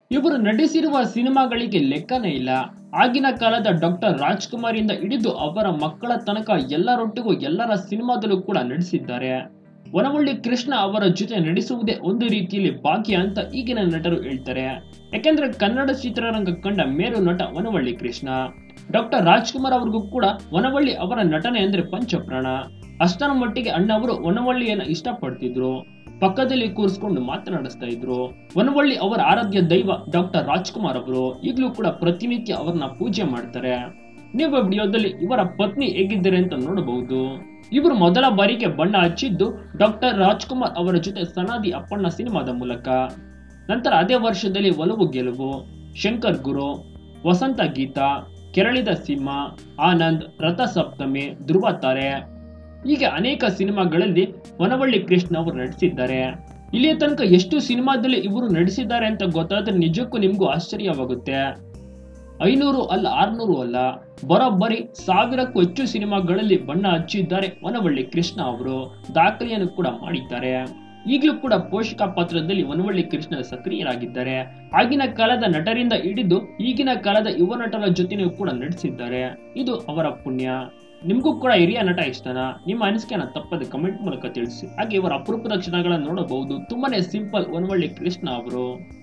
ಇವರು ನಟಿಸಿರುವ ಸಿನಿಮಾಗಳಿಗೆ ಲೆಕ್ಕನೇ ಇಲ್ಲ ಆಗಿನ ಕಾಲದ ಡಾಕ್ಟರ್ ರಾಜ್ಕುಮಾರ್ ಇಂದ ಹಿಡಿದು ಅವರ ಮಕ್ಕಳ ತನಕ ಎಲ್ಲರೊಟ್ಟಿಗೂ ಎಲ್ಲರ ಸಿನಿಮಾದಲ್ಲೂ ಕೂಡ ನಟಿಸಿದ್ದಾರೆ ವನವಳ್ಳಿ ಕೃಷ್ಣ ಅವರ ಜೊತೆ ನಟಿಸುವುದೇ ಒಂದು ರೀತಿಯಲ್ಲಿ ಭಾಗ್ಯ ಅಂತ ಈಗಿನ ನಟರು ಹೇಳ್ತಾರೆ ಯಾಕೆಂದ್ರೆ ಕನ್ನಡ ಚಿತ್ರರಂಗ ಕಂಡ ಮೇರು ನಟ ವನವಳ್ಳಿ ಕೃಷ್ಣ ಡಾಕ್ಟರ್ ರಾಜ್ಕುಮಾರ್ ಅವ್ರಿಗೂ ಕೂಡ ವನವಳ್ಳಿ ಅವರ ನಟನೆ ಅಂದ್ರೆ ಪಂಚಪ್ರಾಣ ಅಷ್ಟರ ಮಟ್ಟಿಗೆ ಅಣ್ಣವರು ವನವಳ್ಳಿಯನ್ನ ಇಷ್ಟಪಡ್ತಿದ್ರು ಪಕ್ಕದಲ್ಲಿ ಕೂರಿಸ್ಕೊಂಡು ಮಾತನಾಡಿಸ್ತಾ ಇದ್ರು ವನವಳ್ಳಿ ಅವರ ಆರಾಧ್ಯ ದೈವ ಡಾಕ್ಟರ್ ರಾಜ್ಕುಮಾರ್ ಅವರು ಈಗಲೂ ಕೂಡ ಪ್ರತಿನಿತ್ಯ ಅವರನ್ನ ಪೂಜೆ ಮಾಡ್ತಾರೆ ನೀವು ವಿಡಿಯೋದಲ್ಲಿ ಇವರ ಪತ್ನಿ ಹೇಗಿದ್ದಾರೆ ಅಂತ ನೋಡಬಹುದು ಇವರು ಮೊದಲ ಬಾರಿಗೆ ಬಣ್ಣ ಹಚ್ಚಿದ್ದು ಡಾಕ್ಟರ್ ರಾಜ್ಕುಮಾರ್ ಅವರ ಜೊತೆ ಸನಾದಿ ಅಪ್ಪಣ್ಣ ಸಿನಿಮಾದ ಮೂಲಕ ನಂತರ ಅದೇ ವರ್ಷದಲ್ಲಿ ಒಲವು ಗೆಲುವು ಶಂಕರ್ ಗುರು ವಸಂತ ಗೀತ ಕೆರಳಿದ ಸಿಂಹ ಆನಂದ್ ರಥಸಪ್ತಮಿ ಧ್ರುವ ತಾರೆ ಹೀಗೆ ಅನೇಕ ಸಿನಿಮಾಗಳಲ್ಲಿ ವನವಳ್ಳಿ ಕೃಷ್ಣ ಅವರು ನಟಿಸಿದ್ದಾರೆ ಇಲ್ಲಿಯ ತನಕ ಎಷ್ಟು ಸಿನಿಮಾದಲ್ಲಿ ಇವರು ನಟಿಸಿದ್ದಾರೆ ಅಂತ ಗೊತ್ತಾದ್ರೆ ನಿಜಕ್ಕೂ ನಿಮ್ಗೂ ಆಶ್ಚರ್ಯವಾಗುತ್ತೆ ಐನೂರು ಅಲ್ಲ ಆರ್ನೂರು ಅಲ್ಲ ಬರೋಬ್ಬರಿ ಸಾವಿರಕ್ಕೂ ಹೆಚ್ಚು ಸಿನಿಮಾಗಳಲ್ಲಿ ಬಣ್ಣ ಹಚ್ಚಿದ್ದಾರೆ ವನವಳ್ಳಿ ಕೃಷ್ಣ ಅವರು ದಾಖಲೆಯನ್ನು ಕೂಡ ಮಾಡಿದ್ದಾರೆ ಈಗಲೂ ಕೂಡ ಪೋಷಕ ಪಾತ್ರದಲ್ಲಿ ವನವಳ್ಳಿ ಕೃಷ್ಣ ಸಕ್ರಿಯರಾಗಿದ್ದಾರೆ ಆಗಿನ ಕಾಲದ ನಟರಿಂದ ಹಿಡಿದು ಈಗಿನ ಕಾಲದ ಯುವ ನಟರ ಜೊತೆನೂ ಕೂಡ ನಟಿಸಿದ್ದಾರೆ ಇದು ಅವರ ಪುಣ್ಯ ನಿಮಗೂ ಕೂಡ ಹಿರಿಯ ನಟ ಇಷ್ಟನಾ ನಿಮ್ಮ ಅನಿಸಿಕೆನ ತಪ್ಪದೆ ಕಮೆಂಟ್ ಮೂಲಕ ತಿಳಿಸಿ ಹಾಗೆ ಇವರ ಅಪರೂಪದ ಕ್ಷಣಗಳನ್ನು ನೋಡಬಹುದು ತುಂಬಾನೇ ಸಿಂಪಲ್ ವನವಳ್ಳಿ ಕೃಷ್ಣ ಅವರು